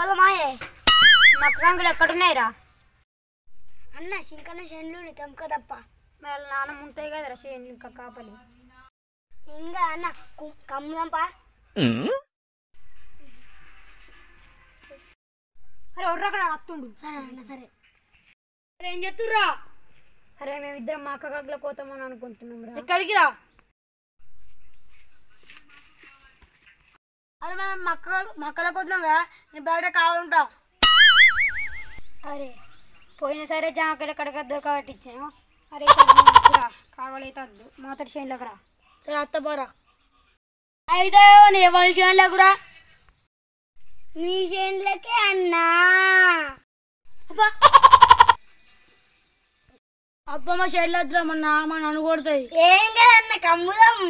పోదామాయే మక్క కంకులు ఎక్కడున్నాయిరా అన్న సింకన్న చెన్లు తెంపక తప్ప మరి వాళ్ళ నాన్నమ్మ ఉంటాయి కదరా చేను ఇంకా కాపలి ఇంకా అన్న కమ్ముదంప అరే ఒర్రక్కడ వస్తుండు సరే అన్న సరే ఏం చెప్తుర్రా అరే మేమిద్దరం మా అక్క గగ్ల కోతామని అనుకుంటున్నాం రా ఎక్కడికి రా అరే మనం మక్క మక్కలకు వద్దాం కదా నేను బయట కావాలంటా అరే పోయిన సరే జామకాయలు ఎక్కడికి దొరకబట్టి ఇచ్చాను అరే ఈసారి మా వద్దురా కావాలైతే వద్దు మాతడి చేనులోకి రా సరే అత్త పోరా అయితే నీ ఎవరి చేయలేకురా మీ చేనులకే అన్నా అబ్బా అబ్బా మా షెడ్లు వద్దురా మొన్న మా నన్ను కొడుతుంది ఏం కదన్న కమ్ముదాం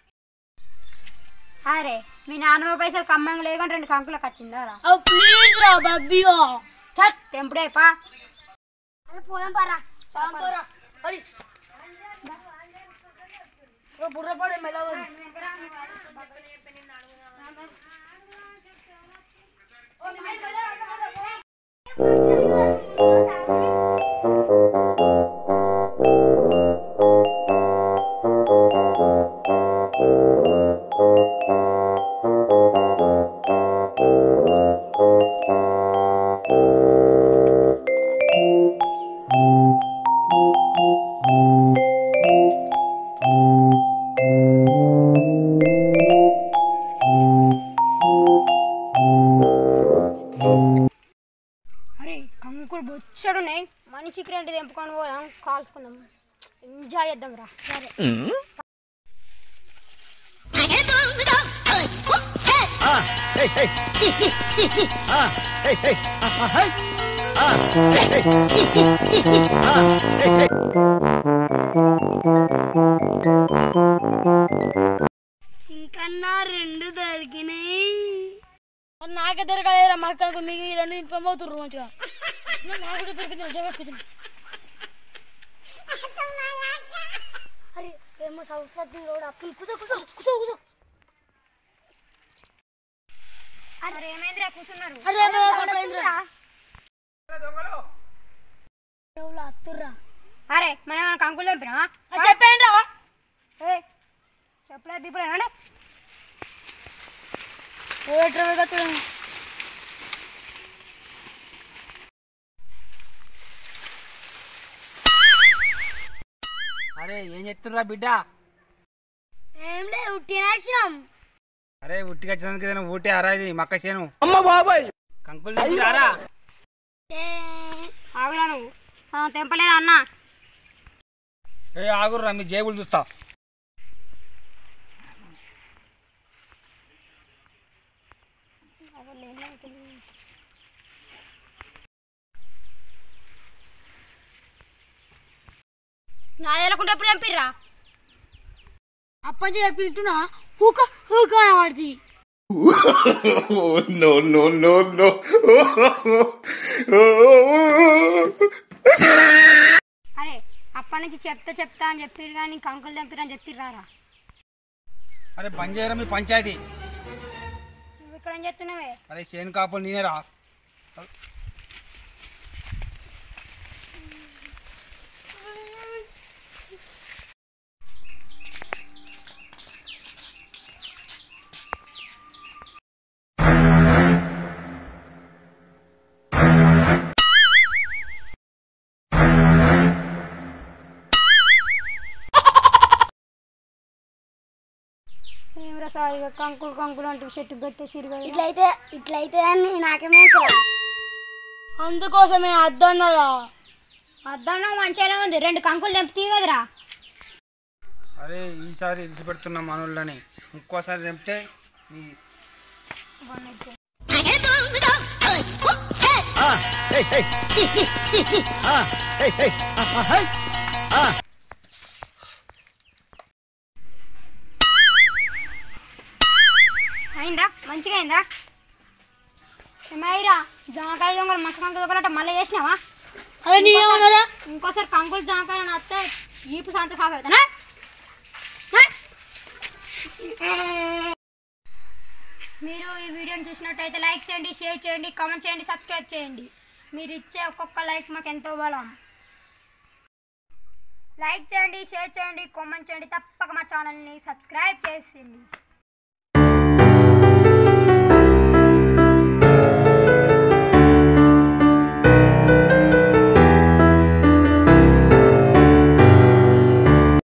అరే మీ నాన్నమ్మ పైసలు కమ్మంగా లేకుండా రెండు కంకులకు వచ్చిందా రా అవు ప్లీజ్ రా బబ్బియో చట్ తెంపుడే పా అరే పోదాం పారా పోరా అది బుర్రపడే మెలవదు అరే కంకులు బొచ్చడున్నాయి మనిషికి రెండు తెంపుకొని పోదాం కాల్చుకుందాం ఎంజాయ్ చేద్దాం రా సరే చింకన్న రెండు దొరికినాయి నాకే దొరకలేదురా మక్కకు మీకు ఈ రెండు ఇంపమవుతుర్రు మంచిగా నాకు కూడా దొరికింది జగట్టుకుంది అరే ఏమో సౌపతి కూడా అప్పులు కుసో కుసో కూర్చో కూర్చో అరే ఏమైందిరా కూర్చున్నారు అరే నువ్వు సపడైందిరా ఎవరు అత్తుర్రా అరే మనం ఏమైనా కంకులు తెంపినావా చెప్పండి రా ఏ చెప్పలేదు ఇప్పుడు ఏమంటే అరే ఏం చెప్తుర్రా బిడ్డ ఏం లేదు ఉట్టినాచినాం అరే ఉట్టిగా వచ్చినందుకు ఏదైనా ఊటే అరా ఇది మక్క చేను కంకులు తెచ్చిరారా ఆగురా నువ్వు ఆ, తెంపలేదా అన్న ఏ ఆగుర్రా మీ జేబులు చూస్తా నా వెళ్ళకుండా ఎప్పుడు తెంపిర్రా అప్పంచి చెప్పి వింటున్నా హూక హూక వాడిది Oh, no, no, no, no. అరే అప్పటి నుంచి చెప్తా చెప్తా అని చెప్పిర్రు కానీ కంకులు తెంపిర్రు అని చెప్పిర్రారా అరే బంద్ చేయరా మీ పంచాయతీ నువ్వు ఇక్కడ ఏం చేస్తున్నావే అరే చేను కాపులు నేనేరా ఏమిరా సార్ ఇక కంకులు కంకులు అంటూ చెట్టు కట్టేసిరు కదా ఇట్లయితే ఇట్లయితే అని నాకేమో తెలుసు. అందుకోసమే అద్దన్నరా అద్దంలో మంచిగానే ఉంది రెండు కంకులు తెంపుతీ కదరా అరే ఈసారి ఇడిచి పెడుతున్నా మనోళ్ళని ఇంకోసారి చెప్తే మీ అయిందా మంచిగా అయిందా ఏమైరా జామకాయ దొంగలు మక్క కంకులు దొంగలట మళ్ళీ చేసినావా అరే నీ ఏమన్నా ఇంకోసారి కంకులు జామకాయలు నస్తే ఈపు శాంత కావుతానా మీరు ఈ వీడియోని చూసినట్టయితే లైక్ చేయండి షేర్ చేయండి కామెంట్ చేయండి సబ్స్క్రైబ్ చేయండి మీరు ఇచ్చే ఒక్కొక్క లైక్ మాకు ఎంతో బలం లైక్ చేయండి షేర్ చేయండి కామెంట్ చేయండి తప్పక మా ఛానల్ని సబ్స్క్రైబ్ చేసేయండి